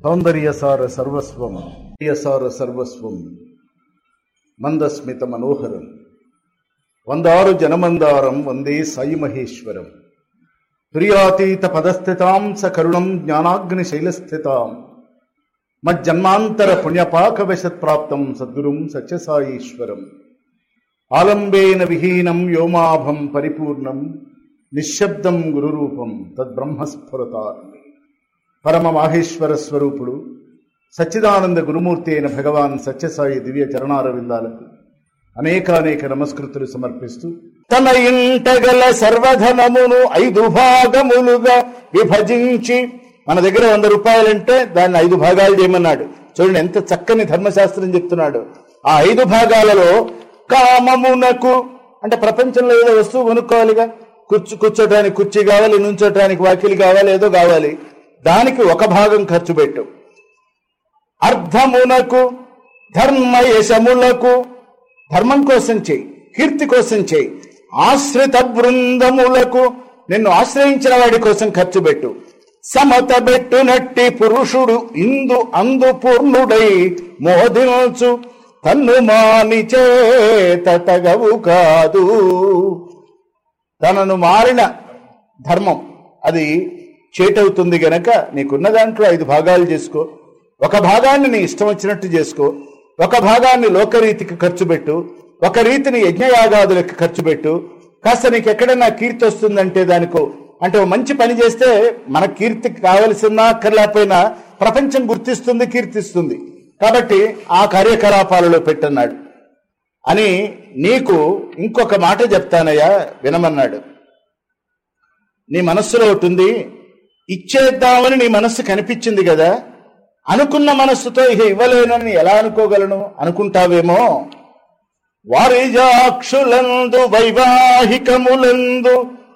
సౌందర్యసార సర్వస్వం ప్రియసార సర్వస్వం మందస్మిత మనోహరం వందారు జనమందారం వందే సాయి మహేశ్వరం ప్రియాతీత పదస్థితాం స కరుణం జ్ఞానాగ్ని శైలస్థితాం మజ్జన్మాంతర పుణ్యపాకవశత్ప్రాప్తం సద్గురుం సత్యసాయీశ్వరం ఆలంబేన విహీనం వ్యోమాభం పరిపూర్ణం నిశ్శబ్దం గురురూపం తద్బ్రహ్మస్ఫురతాన్ పరమ మాహేశ్వర స్వరూపుడు సచ్చిదానంద గురుమూర్తి అయిన భగవాన్ సత్యసాయి దివ్య చరణారవిందాలకు అనేకానేక నమస్కృతులు సమర్పిస్తూ తన ఇంటగల సర్వధనమును ఐదు భాగములుగా విభజించి మన దగ్గర వంద రూపాయలంటే దాన్ని ఐదు భాగాలు చేయమన్నాడు చూడండి ఎంత చక్కని ధర్మశాస్త్రం చెప్తున్నాడు ఆ ఐదు భాగాలలో కామమునకు అంటే ప్రపంచంలో ఏదో వస్తువు కొనుక్కోవాలిగా కూర్చు కూర్చోటానికి కుర్చీ కావాలి నుంచోటానికి వాకిలి కావాలి ఏదో కావాలి దానికి ఒక భాగం ఖర్చు పెట్టు అర్ధమునకు ధర్మ యశములకు ధర్మం కోసం చేయి కీర్తి కోసం చేయి ఆశ్రిత బృందములకు నిన్ను ఆశ్రయించిన వాడి కోసం ఖర్చు పెట్టు సమత బెట్టునట్టి పురుషుడు ఇందు అందు పూర్ణుడై మోదించు తన్ను మాని చేతగవు కాదు తనను మారిన ధర్మం అది చేటవుతుంది గనక నీకున్న దాంట్లో ఐదు భాగాలు చేసుకో ఒక భాగాన్ని నీ ఇష్టం వచ్చినట్టు చేసుకో ఒక భాగాన్ని లోకరీతికి ఖర్చు పెట్టు ఒక రీతిని యజ్ఞయాగాదులకు ఖర్చు పెట్టు కాస్త నీకు ఎక్కడైనా కీర్తి వస్తుందంటే దానికో అంటే ఓ మంచి పని చేస్తే మన కీర్తికి కావలసిన అక్కర్లేకపోయినా ప్రపంచం గుర్తిస్తుంది కీర్తిస్తుంది కాబట్టి ఆ కార్యకలాపాలలో పెట్టన్నాడు అని నీకు ఇంకొక మాట చెప్తానయ్యా వినమన్నాడు నీ మనస్సులో ఒకటి ఉంది ఇచ్చేద్దామని నీ మనస్సు కనిపించింది కదా అనుకున్న మనస్సుతో ఇక ఇవ్వలేనని ఎలా అనుకోగలను అనుకుంటావేమో వారిజాక్షులందు వైవాహికములందు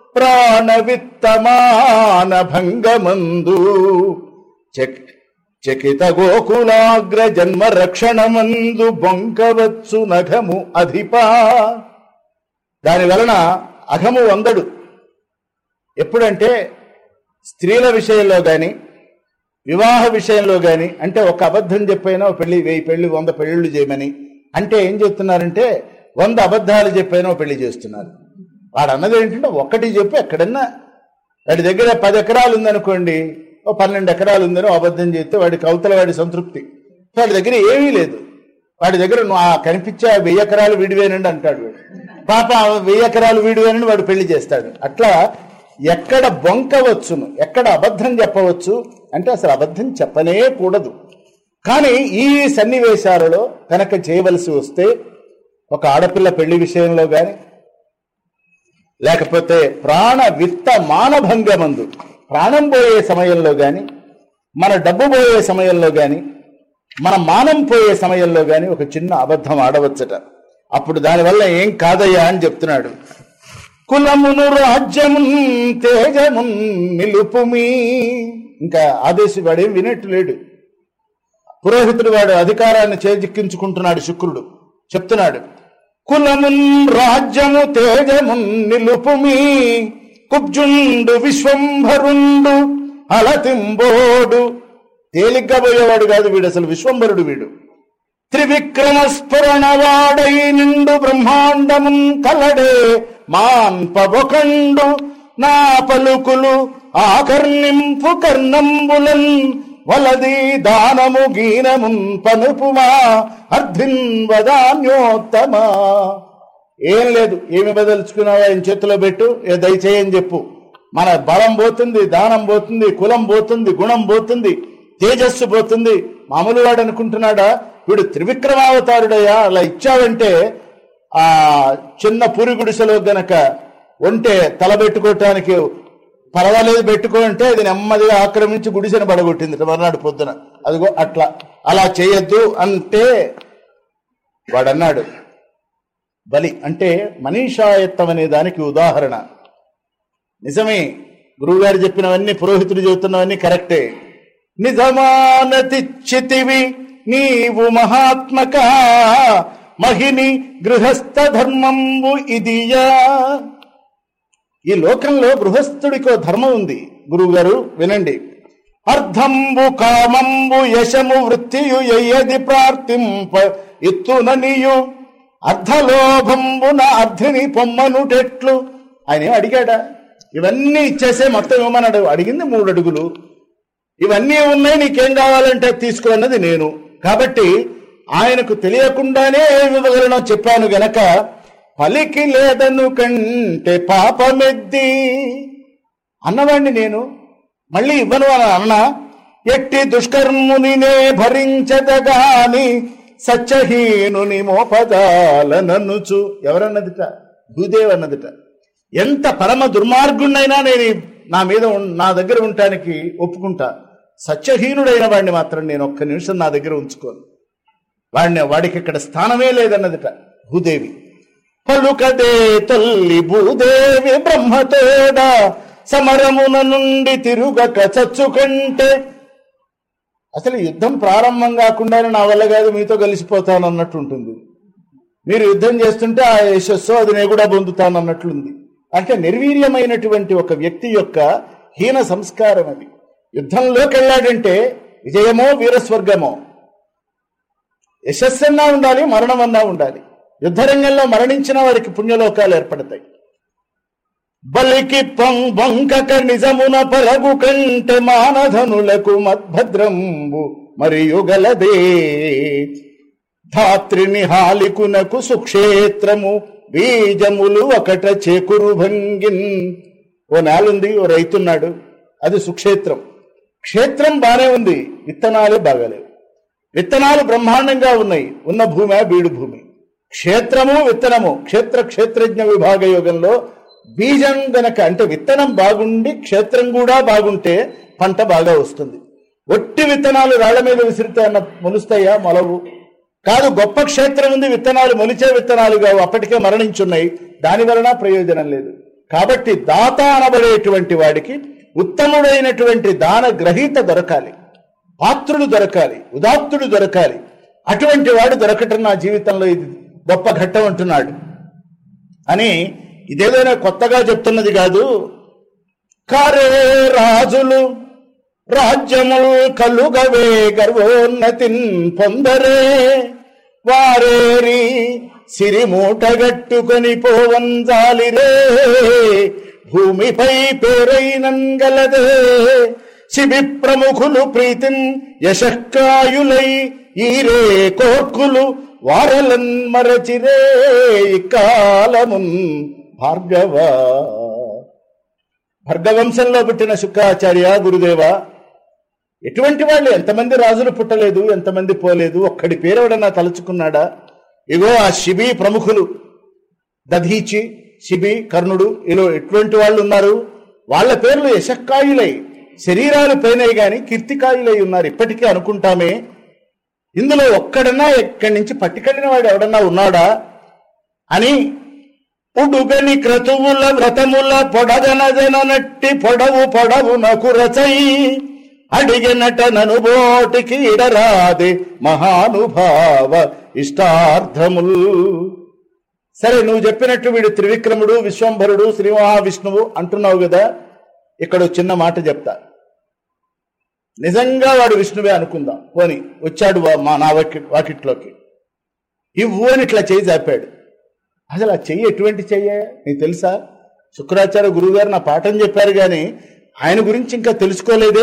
ప్రాణవిత్తమాన భంగమందు చక్ చకిత గోకులాగ్ర జన్మ రక్షణమందు బొంకవచ్చు నఘము అధిపా దాని వలన అఘము వందడు ఎప్పుడంటే స్త్రీల విషయంలో గాని వివాహ విషయంలో గాని అంటే ఒక అబద్ధం చెప్పైనా ఓ పెళ్లి వెయ్యి పెళ్లి వంద పెళ్లిళ్ళు చేయమని అంటే ఏం చెప్తున్నారంటే వంద అబద్ధాలు చెప్పైనా ఓ పెళ్లి చేస్తున్నారు వాడు అన్నది ఏంటంటే ఒక్కటి చెప్పి ఎక్కడన్నా వాడి దగ్గర పది ఎకరాలు ఉందనుకోండి ఓ పన్నెండు ఎకరాలు ఉందని ఓ అబద్ధం చేస్తే వాడి కవతల వాడి సంతృప్తి వాడి దగ్గర ఏమీ లేదు వాడి దగ్గర నువ్వు ఆ కనిపించే ఆ వెయ్యి ఎకరాలు వీడివేనండి అంటాడు వాడు పాప ఆ వెయ్యి ఎకరాలు వీడివేనని వాడు పెళ్లి చేస్తాడు అట్లా ఎక్కడ బొంకవచ్చును ఎక్కడ అబద్ధం చెప్పవచ్చు అంటే అసలు అబద్ధం చెప్పనే కూడదు కానీ ఈ సన్నివేశాలలో కనుక చేయవలసి వస్తే ఒక ఆడపిల్ల పెళ్లి విషయంలో గాని లేకపోతే ప్రాణ విత్త మానభంగమందు ప్రాణం పోయే సమయంలో గాని మన డబ్బు పోయే సమయంలో గాని మన మానం పోయే సమయంలో గాని ఒక చిన్న అబద్ధం ఆడవచ్చట అప్పుడు దానివల్ల ఏం కాదయ్యా అని చెప్తున్నాడు కులమును రాజ్యమున్ తేజమున్ నిలుపుమి ఇంకా ఆదేశి వాడేం వినట్టు లేడు పురోహితుడు వాడు అధికారాన్ని చేజిక్కించుకుంటున్నాడు శుక్రుడు చెప్తున్నాడు కులమున్ రాజ్యము తేజమున్ నిలుపుమి కుబ్జుండు విశ్వంభరుండు అలతింబోడు తేలిగ్గా పోయేవాడు కాదు వీడు అసలు విశ్వంభరుడు వీడు త్రివిక్రమ స్ఫురణ వాడై నిండు బ్రహ్మాండమున్ కలడే మాన్పబొకండు నా పలుకులు ఆకర్ణింపు కర్ణంబులన్ వలది దానము గీనమున్ పనుపుమా అర్ధిన్ వదాన్యోత్తమా ఏం లేదు ఏమి బదలుచుకున్నావా ఆయన చేతిలో పెట్టు ఏ దయచేయని చెప్పు మన బలం పోతుంది దానం పోతుంది కులం పోతుంది గుణం పోతుంది తేజస్సు పోతుంది మామూలు వాడు అనుకుంటున్నాడా వీడు త్రివిక్రమావతారుడయ్యా అలా ఇచ్చావంటే ఆ చిన్న పూరి గుడిసెలో గనక ఉంటే తల పెట్టుకోవటానికి పర్వాలేదు పెట్టుకో అంటే అది నెమ్మదిగా ఆక్రమించి గుడిసెను పడగొట్టింది మర్నాడు పొద్దున అదిగో అట్లా అలా చేయొద్దు అంటే వాడన్నాడు బలి అంటే మనీషాయత్తం అనే దానికి ఉదాహరణ నిజమే గురువుగారు చెప్పినవన్నీ పురోహితుడు చెబుతున్నవన్నీ కరెక్టే నిజమానతిచ్చితివి నీవు మహాత్మక మహిని గృహస్థ ధర్మంబు ఇదియా ఈ లోకంలో గృహస్థుడికో ధర్మం ఉంది గురువు గారు వినండి అర్ధంబు కామంబు యశము వృత్తియు ఎయ్యది ప్రార్థింప ఇత్తుననియు అర్ధలోభంబున అర్ధిని పొమ్మనుటెట్లు ఆయన ఏం అడిగాడా ఇవన్నీ ఇచ్చేసే మొత్తం ఇవ్వమన్నాడు అడిగింది మూడు అడుగులు ఇవన్నీ ఉన్నాయి నీకేం కావాలంటే తీసుకో అన్నది నేను కాబట్టి ఆయనకు తెలియకుండానే ఏమి ఇవ్వగలనో చెప్పాను గనక పలికి లేదను కంటే పాపమెద్ది అన్నవాణ్ణి నేను మళ్ళీ ఇవ్వను అని అన్నా ఎట్టి దుష్కర్మునినే భరించదగాని సత్యహీనుని మోపదాలననుచు ఎవరన్నదిట భూదేవ్ అన్నదిట ఎంత పరమ దుర్మార్గుణ్ణైనా నేను ఈ- నా మీద ఉన్- నా దగ్గర ఉండటానికి ఒప్పుకుంటా సత్యహీనుడైన వాడిని మాత్రం నేను ఒక్క నిమిషం నా దగ్గర ఉంచుకోను వాడిని వాడికి ఇక్కడ స్థానమే లేదన్నదిట భూదేవి పలుకదే తల్లి భూదేవి బ్రహ్మతోడ సమరమున నుండి తిరుగక చచ్చుకంటే అసలు యుద్ధం ప్రారంభం కాకుండానే నా వల్ల కాదు మీతో కలిసిపోతాను అన్నట్టు ఉంటుంది మీరు యుద్ధం చేస్తుంటే ఆ యశస్సు అది నేను కూడా పొందుతాను అన్నట్లుంది అంటే నిర్వీర్యమైనటువంటి ఒక వ్యక్తి యొక్క హీన సంస్కారం అది యుద్ధంలోకి వెళ్ళాడంటే విజయమో వీరస్వర్గమో యశస్సన్నా ఉండాలి మరణమన్నా ఉండాలి యుద్ధరంగంలో మరణించిన వారికి పుణ్యలోకాలు ఏర్పడతాయి బలికి వంకక నిజమున పలగు కంటే మానధనులకు మద్భద్రంబు మరియు గలదే ధాత్రిని హాలికునకు సుక్షేత్రము బీజములు ఒకట చేకురు భంగిన్ ఓ నేలుంది ఓ రైతున్నాడు అది సుక్షేత్రం క్షేత్రం బానే ఉంది విత్తనాలే బాగాలేవు విత్తనాలు బ్రహ్మాండంగా ఉన్నాయి ఉన్న భూమి బీడు భూమి క్షేత్రము విత్తనము క్షేత్ర క్షేత్రజ్ఞ విభాగ యోగంలో బీజం గనక అంటే విత్తనం బాగుండి క్షేత్రం కూడా బాగుంటే పంట బాగా వస్తుంది ఒట్టి విత్తనాలు రాళ్ల మీద విసిరితే అన్న మొలుస్తాయా మొలవు కాదు గొప్ప క్షేత్రం ఉంది విత్తనాలు మొలిచే విత్తనాలు కావు అప్పటికే మరణించున్నాయి దాని వలన ప్రయోజనం లేదు కాబట్టి దాత అనబడేటువంటి వాడికి ఉత్తముడైనటువంటి దాన గ్రహీత దొరకాలి పాత్రుడు దొరకాలి ఉదాత్తుడు దొరకాలి అటువంటి వాడు దొరకటం నా జీవితంలో ఇది గొప్ప ఘట్టం అంటున్నాడు అని ఇదేదైనా కొత్తగా చెప్తున్నది కాదు కారే రాజులు రాజ్యములు కలుగవే గర్వోన్నతిన్ పొందరే వారేరి సిరి మూటగట్టుకొని పోవంజాలిరే భూమిపై పేరైనంగలదే శిబి ప్రముఖులు ప్రీతిన్ యశక్కాయులై ఈరే కోర్కులు వారలన్ మరచిరే కాలమున్ భార్గవ భర్గవంశంలో పుట్టిన శుక్రాచార్య గురుదేవ ఎటువంటి వాళ్ళు ఎంతమంది రాజులు పుట్టలేదు ఎంతమంది పోలేదు ఒక్కడి పేరెవడన్నా తలుచుకున్నాడా ఇగో ఆ శిబి ప్రముఖులు దధీచి శిబి కర్ణుడు ఇలా ఎటువంటి వాళ్ళు ఉన్నారు వాళ్ళ పేర్లు యశక్కాయులై శరీరాలు పోయినాయి గాని కీర్తికాయులై ఉన్నారు ఇప్పటికీ అనుకుంటామే ఇందులో ఒక్కడన్నా ఎక్కడి నుంచి పట్టుకెళ్ళిన వాడు ఎవడన్నా ఉన్నాడా అని ఉడుగని క్రతువుల వ్రతముల పొడగనజనట్టి పొడవు పొడవు నకు రచై అడిగినట నను బోటికి ఇడరాదే మహానుభావ ఇష్టార్థముల్ సరే నువ్వు చెప్పినట్టు వీడు త్రివిక్రముడు విశ్వంభరుడు శ్రీ మహావిష్ణువు అంటున్నావు కదా ఇక్కడ ఓ చిన్న మాట చెప్తా నిజంగా వాడు విష్ణువే అనుకుందాం పోని వచ్చాడు వా- మా నా వాకి వాకిట్లోకి ఇవ్వు అని ఇట్లా చేయి చాపాడు అసలు ఆ చెయ్యి ఎటువంటి చెయ్యే నీకు తెలుసా శుక్రాచార్య గురువు గారు నా పాఠం చెప్పారు కానీ ఆయన గురించి ఇంకా తెలుసుకోలేదే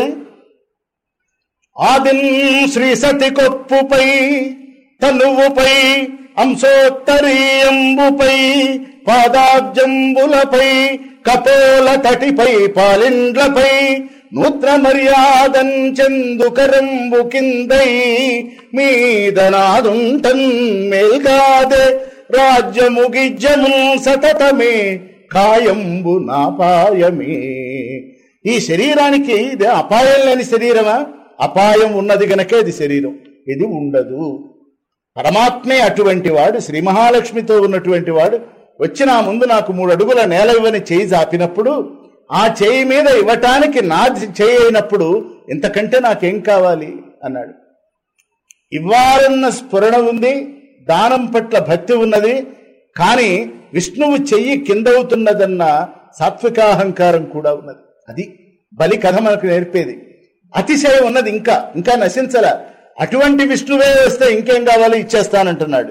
ఆదిన్ శ్రీ సతి కొప్పుపై తనువుపై అంశోత్తరీయంబుపై పాదాబ్జంబులపై కపోల తటిపై పాలిండ్లపై నూత్ర మర్యాదం చెందుకరంబు కిందై మీదనాదుంటన్ మేల్గాదే రాజ్యము గిజ్జము సతతమే కాయంబు నాపాయమే ఈ శరీరానికి ఇది అపాయం లేని శరీరమా అపాయం ఉన్నది గనకే ఇది శరీరం ఇది ఉండదు పరమాత్మే అటువంటి వాడు శ్రీ మహాలక్ష్మితో ఉన్నటువంటి వాడు వచ్చి నా ముందు నాకు మూడు అడుగుల నేల ఇవ్వని చేయి జాపినప్పుడు ఆ చేయి మీద ఇవ్వటానికి నా చేయి అయినప్పుడు ఇంతకంటే నాకేం కావాలి అన్నాడు ఇవ్వాలన్న స్ఫురణ ఉంది దానం పట్ల భక్తి ఉన్నది కానీ విష్ణువు చెయ్యి కిందవుతున్నదన్న సాత్వికాహంకారం కూడా ఉన్నది అది బలి కథ మనకు నేర్పేది అతిశయం ఉన్నది ఇంకా ఇంకా నశించల అటువంటి విష్ణువే వస్తే ఇంకేం కావాలో ఇచ్చేస్తానంటున్నాడు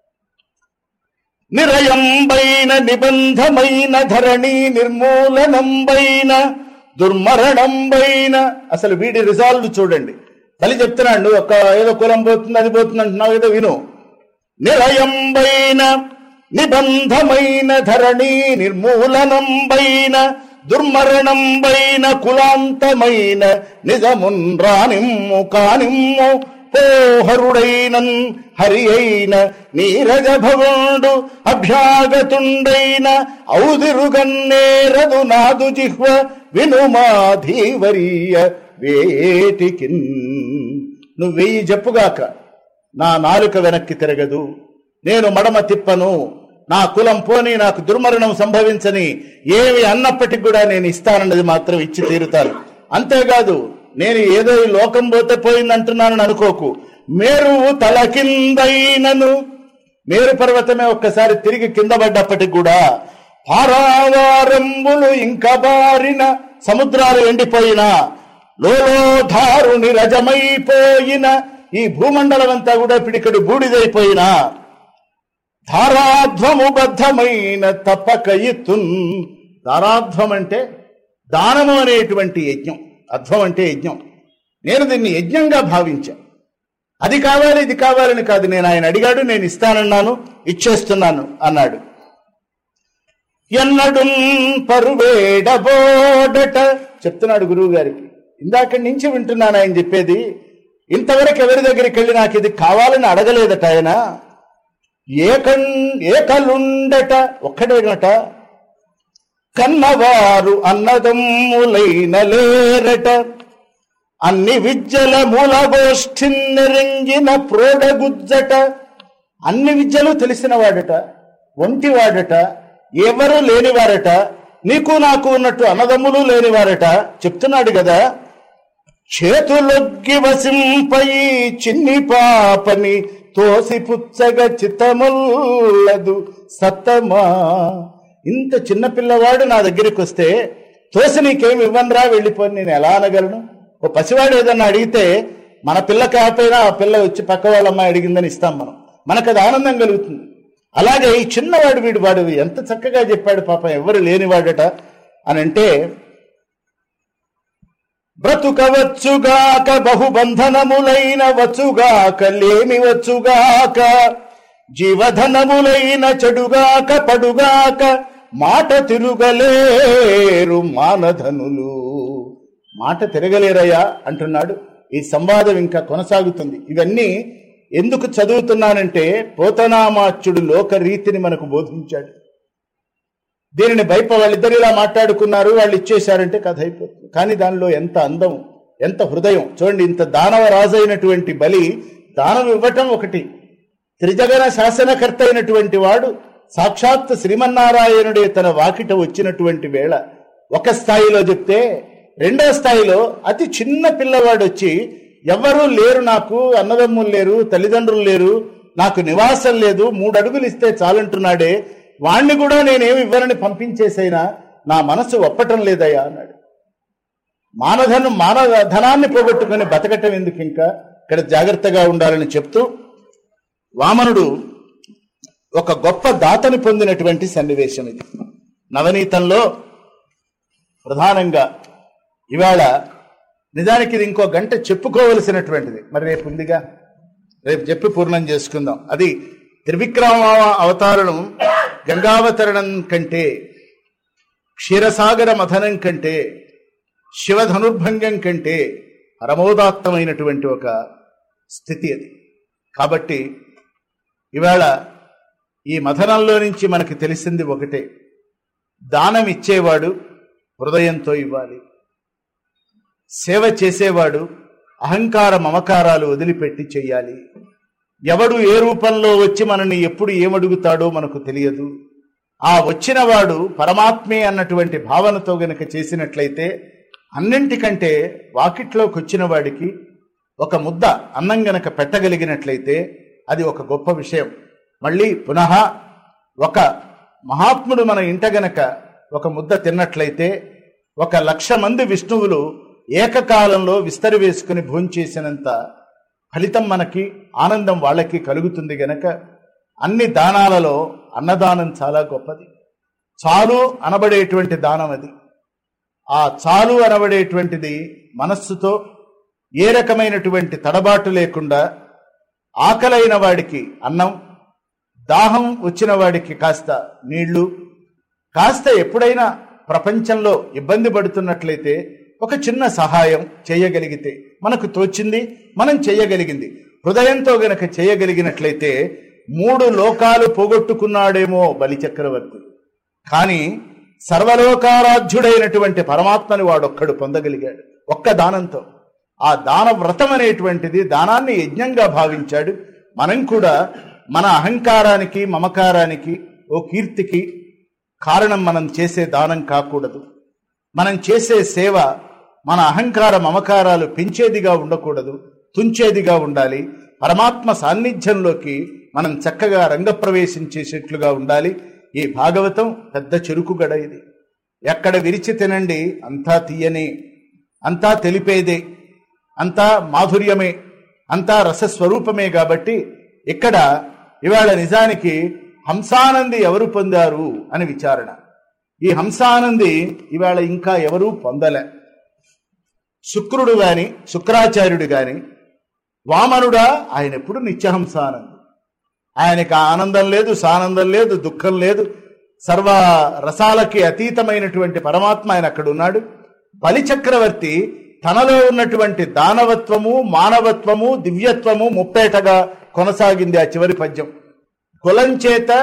నిరయంబైన నిబంధమైన ధరణి నిర్మూలనంబైన దుర్మరణంబైన అసలు వీడి రిజాల్వ్ చూడండి మళ్ళీ చెప్తున్నాడు ఒక ఏదో కులం పోతుంది అది పోతుంది అంటున్నావు ఏదో విను నిరయంబైన నిబంధమైన ధరణి నిర్మూలనంబైన దుర్మరణంబైన కులాంతమైన నిజమున్ రానిమ్ము కానిమ్ము పోహరుడైనన్ హరి అయిన నీరజ భవుండు అభ్యాగతుండైన ఔదిరుగన్నేరదు నాదు జిహ్వ వినుమాధీవరీయ వేటికిన్ నువ్వు వెయ్యి చెప్పుగాక నా నాలుక వెనక్కి తిరగదు నేను మడమ తిప్పను నా కులం పోని నాకు దుర్మరణం సంభవించని ఏమి అన్నప్పటికి కూడా నేను ఇస్తానన్నది మాత్రం ఇచ్చి తీరుతాను అంతేకాదు నేను ఏదో ఈ లోకం పోతే పోయిందంటున్నానని అనుకోకు మేరువు తల కిందైనను మేరు పర్వతమే ఒక్కసారి తిరిగి కింద పడ్డప్పటికి కూడా పారావారంబులు ఇంకా బారిన సముద్రాలు ఎండిపోయినా లోలోధారుని రజమైపోయిన ఈ భూమండలం అంతా కూడా పిడికడు బూడిదైపోయినా ధారాధ్వము బద్ధమైన తప్పక ఇత్తున్ ధారాధ్వం అంటే దానము అనేటువంటి యజ్ఞం అధ్వం అంటే యజ్ఞం నేను దీన్ని యజ్ఞంగా భావించా అది కావాలి ఇది కావాలని కాదు నేను ఆయన అడిగాడు నేను ఇస్తానన్నాను ఇచ్చేస్తున్నాను అన్నాడు ఎన్నడు పరువేడబోడట చెప్తున్నాడు గురువు గారికి ఇందాక నుంచి వింటున్నాను ఆయన చెప్పేది ఇంతవరకు ఎవరి దగ్గరికి వెళ్ళి నాకు ఇది కావాలని అడగలేదట ఆయన ఏకం ఏకలుండట ఒక్కడేనట కన్నవారు అన్నదమ్ములైన లేరట అన్ని విద్యల మూలగోష్ఠి నెరింగిన ప్రోడగుజ్జట అన్ని విద్యలు తెలిసిన వాడట ఒంటివాడట ఎవరు లేనివారట నీకు నాకు ఉన్నట్టు అన్నదమ్ములు లేనివారట చెప్తున్నాడు కదా చేతులొగ్గి వసింపై చిన్ని పాపని తోసి పుచ్చగ చిత్తముల్లదు సత్తమా ఇంత చిన్న పిల్లవాడు నా దగ్గరికి వస్తే తోసి నీకేమి ఇవ్వనరా వెళ్ళిపోయి నేను ఎలా అనగలను ఓ పసివాడు ఏదన్నా అడిగితే మన పిల్ల కాకపోయినా ఆ పిల్ల వచ్చి పక్క వాళ్ళ అమ్మాయి అడిగిందని ఇస్తాం మనం మనకు అది ఆనందం కలుగుతుంది అలాగే ఈ చిన్నవాడు వీడు వాడు ఎంత చక్కగా చెప్పాడు పాపం ఎవరు లేనివాడట అని అంటే బ్రతుకవచ్చుగాక బహుబంధనములైన వచ్చుగాక లేమి వచ్చుగాక జీవధనములైన చెడుగాక పడుగాక మాట తిరుగలేరు మానధనులు మాట తిరగలేరయ్యా అంటున్నాడు ఈ సంవాదం ఇంకా కొనసాగుతుంది ఇవన్నీ ఎందుకు చదువుతున్నానంటే పోతనామాచ్యుడు లోక రీతిని మనకు బోధించాడు దీనిని బయప వాళ్ళిద్దరు ఇలా మాట్లాడుకున్నారు వాళ్ళు ఇచ్చేశారంటే కథ అయిపోతుంది కానీ దానిలో ఎంత అందం ఎంత హృదయం చూడండి ఇంత దానవ రాజైనటువంటి బలి దానం ఇవ్వటం ఒకటి త్రిజగన శాసనకర్త అయినటువంటి వాడు సాక్షాత్ శ్రీమన్నారాయణుడే తన వాకిట వచ్చినటువంటి వేళ ఒక స్థాయిలో చెప్తే రెండో స్థాయిలో అతి చిన్న పిల్లవాడు వచ్చి ఎవ్వరూ లేరు నాకు అన్నదమ్ములు లేరు తల్లిదండ్రులు లేరు నాకు నివాసం లేదు మూడు అడుగులు ఇస్తే చాలంటున్నాడే వాణ్ణి కూడా నేనేమి ఇవ్వనని పంపించేసైనా నా మనసు ఒప్పటం లేదయ్యా అన్నాడు మానధనం మానవ ధనాన్ని పోగొట్టుకుని బతకటం ఎందుకు ఇంకా ఇక్కడ జాగ్రత్తగా ఉండాలని చెప్తూ వామనుడు ఒక గొప్ప దాతని పొందినటువంటి సన్నివేశం ఇది నవనీతంలో ప్రధానంగా ఇవాళ నిజానికి ఇది ఇంకో గంట చెప్పుకోవలసినటువంటిది మరి రేపు ఉందిగా రేపు చెప్పి పూర్ణం చేసుకుందాం అది త్రివిక్రమ అవతారణం గంగావతరణం కంటే క్షీరసాగర మథనం కంటే శివధనుర్భంగం కంటే పరమోదాత్తమైనటువంటి ఒక స్థితి అది కాబట్టి ఇవాళ ఈ మథనంలో నుంచి మనకి తెలిసింది ఒకటే దానం ఇచ్చేవాడు హృదయంతో ఇవ్వాలి సేవ చేసేవాడు అహంకార మమకారాలు వదిలిపెట్టి చెయ్యాలి ఎవడు ఏ రూపంలో వచ్చి మనని ఎప్పుడు ఏమడుగుతాడో మనకు తెలియదు ఆ వచ్చినవాడు పరమాత్మే అన్నటువంటి భావనతో గనక చేసినట్లయితే అన్నింటికంటే వాకిట్లోకి వచ్చిన వాడికి ఒక ముద్ద అన్నం గనక పెట్టగలిగినట్లయితే అది ఒక గొప్ప విషయం మళ్ళీ పునః ఒక మహాత్ముడు మన ఇంట గనక ఒక ముద్ద తిన్నట్లయితే ఒక లక్ష మంది విష్ణువులు ఏకకాలంలో విస్తరి వేసుకుని భోంచేసినంత ఫలితం మనకి ఆనందం వాళ్ళకి కలుగుతుంది గనక అన్ని దానాలలో అన్నదానం చాలా గొప్పది చాలు అనబడేటువంటి దానం అది ఆ చాలు అనబడేటువంటిది మనస్సుతో ఏ రకమైనటువంటి తడబాటు లేకుండా ఆకలైన వాడికి అన్నం దాహం వచ్చిన వాడికి కాస్త నీళ్లు కాస్త ఎప్పుడైనా ప్రపంచంలో ఇబ్బంది పడుతున్నట్లయితే ఒక చిన్న సహాయం చేయగలిగితే మనకు తోచింది మనం చేయగలిగింది హృదయంతో గనక చేయగలిగినట్లయితే మూడు లోకాలు పోగొట్టుకున్నాడేమో బలిచక్రవర్తి కానీ సర్వలోకారాధ్యుడైనటువంటి పరమాత్మని వాడొక్కడు పొందగలిగాడు ఒక్క దానంతో ఆ దాన వ్రతం అనేటువంటిది దానాన్ని యజ్ఞంగా భావించాడు మనం కూడా మన అహంకారానికి మమకారానికి ఓ కీర్తికి కారణం మనం చేసే దానం కాకూడదు మనం చేసే సేవ మన అహంకార మమకారాలు పెంచేదిగా ఉండకూడదు తుంచేదిగా ఉండాలి పరమాత్మ సాన్నిధ్యంలోకి మనం చక్కగా రంగప్రవేశం చేసేట్లుగా ఉండాలి ఈ భాగవతం పెద్ద చెరుకుగడ ఇది ఎక్కడ విరిచి తినండి అంతా తీయనే అంతా తెలిపేదే అంతా మాధుర్యమే అంతా రసస్వరూపమే కాబట్టి ఇక్కడ ఇవాళ నిజానికి హంసానంది ఎవరు పొందారు అని విచారణ ఈ హంసానంది ఇవాళ ఇంకా ఎవరూ పొందలే శుక్రుడు గాని శుక్రాచార్యుడు గాని వామనుడా ఆయన ఎప్పుడు నిత్యహంసానంది ఆయనకి ఆనందం లేదు సానందం లేదు దుఃఖం లేదు సర్వ రసాలకి అతీతమైనటువంటి పరమాత్మ ఆయన అక్కడ ఉన్నాడు బలిచక్రవర్తి తనలో ఉన్నటువంటి దానవత్వము మానవత్వము దివ్యత్వము ముప్పేటగా కొనసాగింది ఆ చివరి పద్యం కులం చేత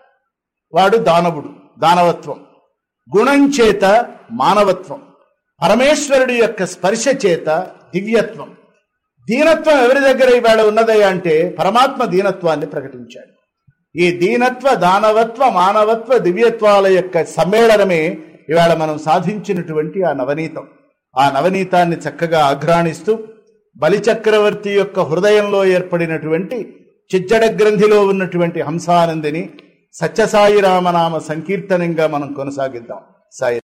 వాడు దానవుడు దానవత్వం గుణం చేత మానవత్వం పరమేశ్వరుడి యొక్క స్పర్శ చేత దివ్యత్వం దీనత్వం ఎవరి దగ్గర ఇవాళ ఉన్నదయ్యా అంటే పరమాత్మ దీనత్వాన్ని ప్రకటించాడు ఈ దీనత్వ దానవత్వ మానవత్వ దివ్యత్వాల యొక్క సమ్మేళనమే ఇవాళ మనం సాధించినటువంటి ఆ నవనీతం ఆ నవనీతాన్ని చక్కగా ఆఘ్రాణిస్తూ బలిచక్రవర్తి యొక్క హృదయంలో ఏర్పడినటువంటి చిజ్జడ గ్రంథిలో ఉన్నటువంటి హంసానందిని సత్యసాయి రామనామ సంకీర్తనంగా మనం కొనసాగిద్దాం సాయి